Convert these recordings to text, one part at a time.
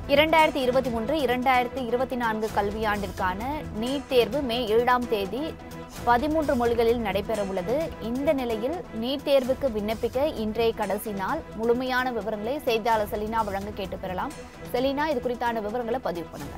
இரண்டாயிரத்தி இருபத்தி மூன்று இரண்டாயிரத்தி இருபத்தி நான்கு கல்வியாண்டிற்கான நீட் தேர்வு மே ஏழாம் தேதி பதிமூன்று மொழிகளில் நடைபெறவுள்ளது இந்த நிலையில் நீட் தேர்வுக்கு விண்ணப்பிக்க இன்றைய கடைசி நாள் முழுமையான விவரங்களை செய்தியாளர் செலினா வழங்க கேட்டு பெறலாம் செலினா இது குறித்தான விவரங்களை பதிவு பண்ணுங்க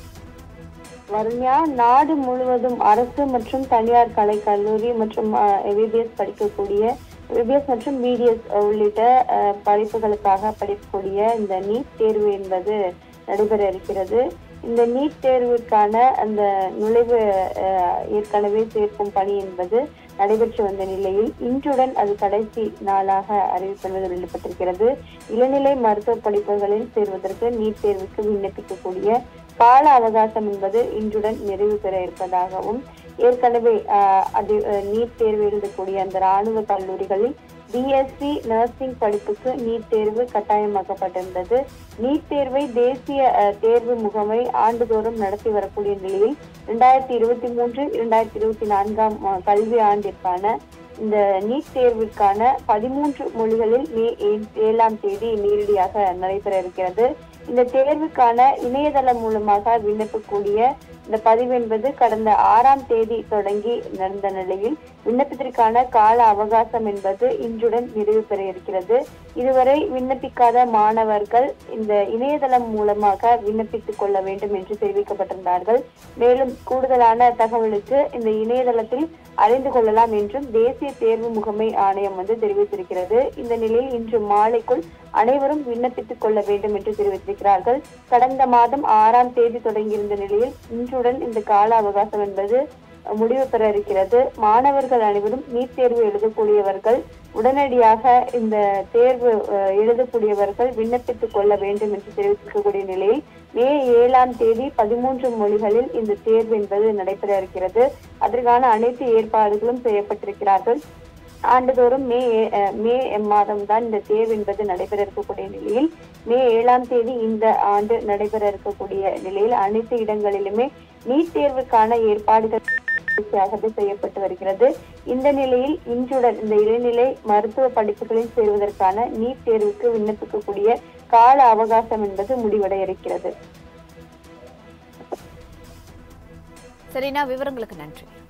வருண்யா நாடு முழுவதும் அரசு மற்றும் தனியார் கலை கல்லூரி மற்றும் எம்பிபிஎஸ் படிக்கக்கூடிய எம்பிபிஎஸ் மற்றும் பிடிஎஸ் உள்ளிட்ட அஹ், படிப்புகளுக்காக படிக்கக்கூடிய இந்த நீட் தேர்வு என்பது நடைபெற இருக்கிறது இந்த நீட் தேர்வுக்கான அந்த நுழைவு அஹ், ஏற்கனவே சேர்க்கும் பணி என்பது நடைபெற்று வந்த நிலையில் இன்றுடன் அது கடைசி நாளாக அறிவிப்பது வெளியிடப்பட்டிருக்கிறது இளநிலை மருத்துவ படிப்புகளில் சேர்வதற்கு நீட் தேர்வுக்கு விண்ணப்பிக்கக்கூடிய கால அவகாசம் என்பது இன்றுடன் நிறைவு பெற இருப்பதாகவும் ஏற்கனவே ஆஹ், அது அஹ், நீட் தேர்வு எழுதக்கூடிய அந்த ராணுவ கல்லூரிகளில் பிஎஸ்சி நர்சிங் படிப்புக்கு நீட் தேர்வு கட்டாயமாக்கப்பட்டிருந்தது நீட் தேர்வை தேசிய அஹ், தேர்வு முகமை ஆண்டுதோறும் நடத்தி வரக்கூடிய நிலையில் இரண்டாயிரத்தி இருபத்தி மூன்று இரண்டாயிரத்தி இருபத்தி நான்காம் ஆஹ், கல்வி ஆண்டிற்கான இந்த நீட் தேர்விற்கான பதிமூன்று மொழிகளில் மே ஏ- ஏழாம் தேதி நேரடியாக நடைபெற இருக்கிறது இந்த தேர்வுக்கான இணையதளம் மூலமாக விண்ணப்பிக்கக்கூடிய இந்த பதிவு என்பது கடந்த ஆறாம் தேதி தொடங்கி நடந்த நிலையில் விண்ணப்பத்திற்கான கால அவகாசம் என்பது இன்றுடன் நிறைவு பெற இருக்கிறது இதுவரை விண்ணப்பிக்காத மாணவர்கள் இந்த இணையதளம் மூலமாக விண்ணப்பித்துக் கொள்ள வேண்டும் என்று தெரிவிக்கப்பட்டிருந்தார்கள் மேலும் கூடுதலான தகவலுக்கு இந்த இணையதளத்தில் அறிந்து கொள்ளலாம் என்றும் தேசிய தேர்வு முகமை ஆணையம் வந்து தெரிவித்திருக்கிறது இந்த நிலையில் இன்று மாலைக்குள் அனைவரும் விண்ணப்பித்துக் கொள்ள வேண்டும் என்று தெரிவித்திருக்கிறார்கள் கடந்த மாதம் ஆறாம் தேதி தொடங்கியிருந்த நிலையில் இன்றுடன் இந்த கால அவகாசம் என்பது முடிவு பெற இருக்கிறது மாணவர்கள் அனைவரும் நீட் தேர்வு எழுதக்கூடியவர்கள் உடனடியாக இந்த தேர்வு அஹ், எழுதக்கூடியவர்கள் விண்ணப்பித்துக் கொள்ள வேண்டும் என்று தெரிவித்திருக்கக்கூடிய நிலையில் மே ஏழாம் தேதி பதிமூன்று மொழிகளில் இந்த தேர்வு என்பது நடைபெற இருக்கிறது அதற்கான அனைத்து ஏற்பாடுகளும் செய்யப்பட்டிருக்கிறார்கள் ஆண்டுதோறும் மே ஏ- அஹ், மே மாதம் தான் இந்த தேர்வு என்பது நடைபெற இருக்கக்கூடிய நிலையில் மே ஏழாம் தேதி இந்த ஆண்டு நடைபெற இருக்கக்கூடிய நிலையில் அனைத்து இடங்களிலுமே நீட் தேர்வுக்கான ஏற்பாடுகள் தொடர்ச்சியாகவே செய்யப்பட்டு வருகிறது இந்த நிலையில் இன்றுடன் இந்த இடைநிலை மருத்துவ படிப்புகளில் சேருவதற்கான நீட் தேர்வுக்கு விண்ணப்பிக்கக்கூடிய கால அவகாசம் என்பது முடிவடைய இருக்கிறது செலினா விவரங்களுக்கு நன்றி